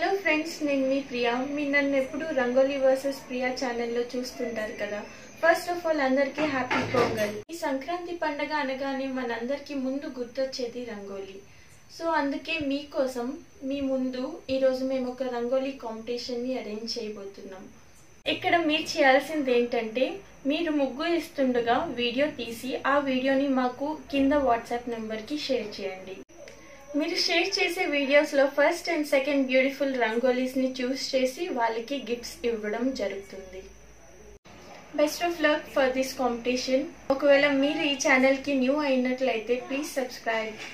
hello friends నేను మీ ప్రియా మీ నన్ను ఎప్పుడు రంగోలీ వర్సెస్ ప్రియా ఛానల్లో చూస్తుంటారు కదా ఫస్ట్ ఆఫ్ ఆల్ అందరికీ హ్యాపీ పొంగల్ ఈ సంక్రాంతి పండగ అనగానే మనందరికీ ముందు గుర్తొచ్చేది రంగోలీ సో అందుకే మీకోసం మీ ముందు ఈరోజు మేము ఒక రంగోలీ కాంపిటీషన్ని అరేంజ్ చేయబోతున్నాం ఇక్కడ మీరు చేయాల్సింది ఏంటంటే మీరు ముగ్గు ఇస్తుండగా వీడియో తీసి ఆ వీడియోని మాకు కింద వాట్సాప్ నెంబర్కి షేర్ చేయండి మీరు షేర్ చేసే వీడియోస్లో ఫస్ట్ అండ్ సెకండ్ బ్యూటిఫుల్ రంగోలీస్ని చూస్ చేసి వాళ్ళకి గిఫ్ట్స్ ఇవ్వడం జరుగుతుంది best of luck for this competition ఒకవేళ మీరు ఈ ఛానల్కి న్యూ అయినట్లయితే ప్లీజ్ సబ్స్క్రైబ్